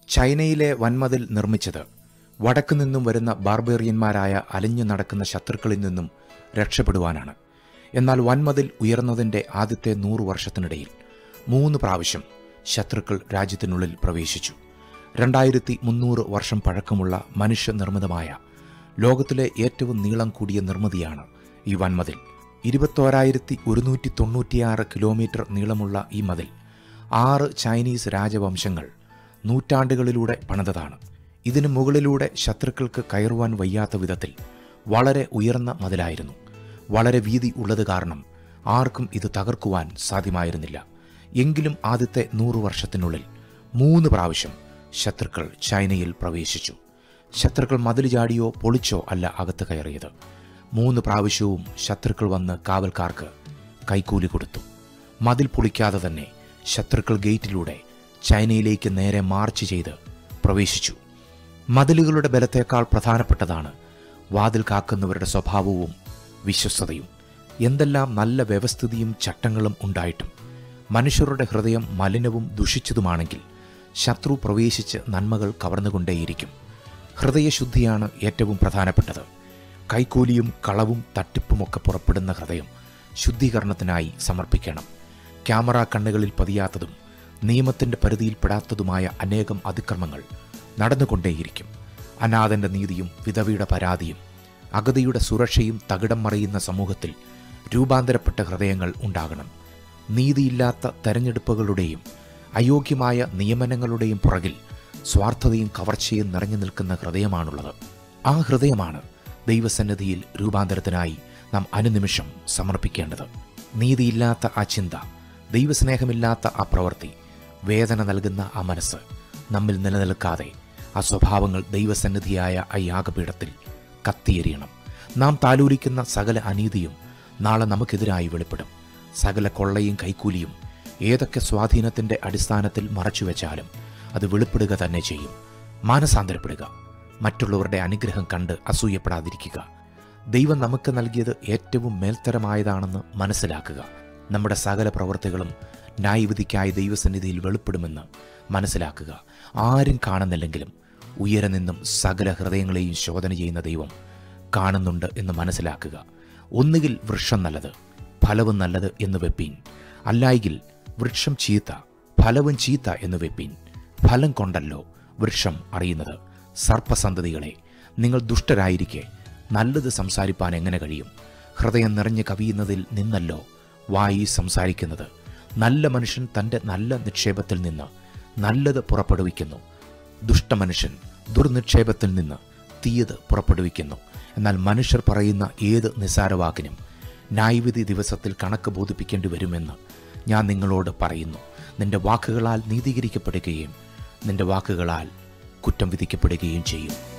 ചൈനയിലെ വൻമതിൽ നിർമ്മിച്ചത് വടക്കു നിന്നും വരുന്ന ബാർബേറിയന്മാരായ അലിഞ്ഞു നടക്കുന്ന ശത്രുക്കളിൽ നിന്നും രക്ഷപ്പെടുവാനാണ് എന്നാൽ വൻമതിൽ ഉയർന്നതിൻ്റെ ആദ്യത്തെ നൂറു വർഷത്തിനിടയിൽ മൂന്ന് പ്രാവശ്യം ശത്രുക്കൾ രാജ്യത്തിനുള്ളിൽ പ്രവേശിച്ചു രണ്ടായിരത്തി മുന്നൂറ് വർഷം പഴക്കമുള്ള മനുഷ്യനിർമ്മിതമായ ലോകത്തിലെ ഏറ്റവും നീളം കൂടിയ നിർമ്മിതിയാണ് ഈ വൻമതിൽ ഇരുപത്തോരായിരത്തി ഒരുന്നൂറ്റി തൊണ്ണൂറ്റിയാറ് കിലോമീറ്റർ നീളമുള്ള ഈ മതിൽ ആറ് ചൈനീസ് രാജവംശങ്ങൾ നൂറ്റാണ്ടുകളിലൂടെ പണിതതാണ് ഇതിനു മുകളിലൂടെ ശത്രുക്കൾക്ക് കയറുവാൻ വയ്യാത്ത വിധത്തിൽ വളരെ ഉയർന്ന മതിലായിരുന്നു വളരെ വീതി ഉള്ളത് കാരണം ആർക്കും ഇത് തകർക്കുവാൻ സാധ്യമായിരുന്നില്ല എങ്കിലും ആദ്യത്തെ നൂറു വർഷത്തിനുള്ളിൽ മൂന്ന് പ്രാവശ്യം ശത്രുക്കൾ ചൈനയിൽ പ്രവേശിച്ചു ശത്രുക്കൾ മതിൽ ചാടിയോ പൊളിച്ചോ അല്ല അകത്ത് കയറിയത് മൂന്ന് പ്രാവശ്യവും ശത്രുക്കൾ വന്ന് കാവൽക്കാർക്ക് കൈക്കൂലി കൊടുത്തു മതിൽ പൊളിക്കാതെ തന്നെ ശത്രുക്കൾ ഗേറ്റിലൂടെ ചൈനയിലേക്ക് നേരെ മാർച്ച് ചെയ്ത് പ്രവേശിച്ചു മതിലുകളുടെ ബലത്തേക്കാൾ പ്രധാനപ്പെട്ടതാണ് വാതിൽ കാക്കുന്നവരുടെ സ്വഭാവവും വിശ്വസ്തതയും എന്തെല്ലാം നല്ല വ്യവസ്ഥിതിയും ചട്ടങ്ങളും ഉണ്ടായിട്ടും മനുഷ്യരുടെ ഹൃദയം മലിനവും ദുഷിച്ചതുമാണെങ്കിൽ ശത്രു പ്രവേശിച്ച് നന്മകൾ കവർന്നുകൊണ്ടേയിരിക്കും ഹൃദയശുദ്ധിയാണ് ഏറ്റവും പ്രധാനപ്പെട്ടത് കൈക്കൂലിയും കളവും തട്ടിപ്പുമൊക്കെ പുറപ്പെടുന്ന ഹൃദയം ശുദ്ധീകരണത്തിനായി സമർപ്പിക്കണം ക്യാമറ കണ്ണുകളിൽ പതിയാത്തതും നിയമത്തിൻ്റെ പരിധിയിൽപ്പെടാത്തതുമായ അനേകം അതിക്രമങ്ങൾ നടന്നുകൊണ്ടേയിരിക്കും അനാഥന്റെ നീതിയും വിധവയുടെ പരാതിയും അഗതിയുടെ സുരക്ഷയും തകിടം മറിയുന്ന സമൂഹത്തിൽ രൂപാന്തരപ്പെട്ട ഹൃദയങ്ങൾ ഉണ്ടാകണം നീതിയില്ലാത്ത തെരഞ്ഞെടുപ്പുകളുടെയും അയോഗ്യമായ നിയമനങ്ങളുടെയും പുറകിൽ സ്വാർത്ഥതയും കവർച്ചയും നിറഞ്ഞു നിൽക്കുന്ന ഹൃദയമാണുള്ളത് ആ ഹൃദയമാണ് ദൈവസന്നിധിയിൽ രൂപാന്തരത്തിനായി നാം അനുനിമിഷം സമർപ്പിക്കേണ്ടത് നീതിയില്ലാത്ത ആ ചിന്ത ദൈവസ്നേഹമില്ലാത്ത ആ പ്രവൃത്തി വേദന നൽകുന്ന ആ മനസ്സ് നമ്മിൽ നിലനിൽക്കാതെ ആ സ്വഭാവങ്ങൾ ദൈവസന്നിധിയായ ആ യാഗപീഠത്തിൽ കത്തിയെരിയണം നാം താലൂലിക്കുന്ന സകല അനീതിയും നാളെ നമുക്കെതിരായി വെളിപ്പെടും സകല കൊള്ളയും കൈക്കൂലിയും ഏതൊക്കെ സ്വാധീനത്തിൻ്റെ അടിസ്ഥാനത്തിൽ മറച്ചുവെച്ചാലും അത് വെളിപ്പെടുക തന്നെ ചെയ്യും മാനസാന്തരപ്പെടുക മറ്റുള്ളവരുടെ അനുഗ്രഹം കണ്ട് അസൂയപ്പെടാതിരിക്കുക ദൈവം നമുക്ക് നൽകിയത് ഏറ്റവും മേൽത്തരമായതാണെന്ന് മനസ്സിലാക്കുക നമ്മുടെ സകല പ്രവൃത്തികളും ന്യായവിധിക്കായി ദൈവസന്നിധിയിൽ വെളിപ്പെടുമെന്ന് മനസ്സിലാക്കുക ആരും കാണുന്നില്ലെങ്കിലും ഉയരെ നിന്നും സകല ഹൃദയങ്ങളെയും ശോധന ചെയ്യുന്ന ദൈവം കാണുന്നുണ്ട് എന്ന് മനസ്സിലാക്കുക ഒന്നുകിൽ വൃക്ഷം നല്ലത് ഫലവും നല്ലത് എന്ന് വെപ്പീൻ അല്ലായെങ്കിൽ വൃക്ഷം ചീത്ത ഫലവും ചീത്ത എന്ന് വെപ്പീൻ ഫലം കൊണ്ടല്ലോ വൃക്ഷം അറിയുന്നത് സർപ്പസന്തതികളെ നിങ്ങൾ ദുഷ്ടരായിരിക്കെ നല്ലത് സംസാരിപ്പാൻ എങ്ങനെ കഴിയും ഹൃദയം നിറഞ്ഞ് കവിയുന്നതിൽ നിന്നല്ലോ വായി സംസാരിക്കുന്നത് നല്ല മനുഷ്യൻ തൻ്റെ നല്ല നിക്ഷേപത്തിൽ നിന്ന് നല്ലത് പുറപ്പെടുവിക്കുന്നു ദുഷ്ടമനുഷ്യൻ ദുർനിക്ഷേപത്തിൽ നിന്ന് തീയത് പുറപ്പെടുവിക്കുന്നു എന്നാൽ മനുഷ്യർ പറയുന്ന ഏത് നിസാരവാക്കിനും ന്യായവിധി ദിവസത്തിൽ കണക്ക് ബോധിപ്പിക്കേണ്ടി വരുമെന്ന് ഞാൻ നിങ്ങളോട് പറയുന്നു നിന്റെ വാക്കുകളാൽ നീതീകരിക്കപ്പെടുകയും നിന്റെ വാക്കുകളാൽ കുറ്റം വിധിക്കപ്പെടുകയും ചെയ്യും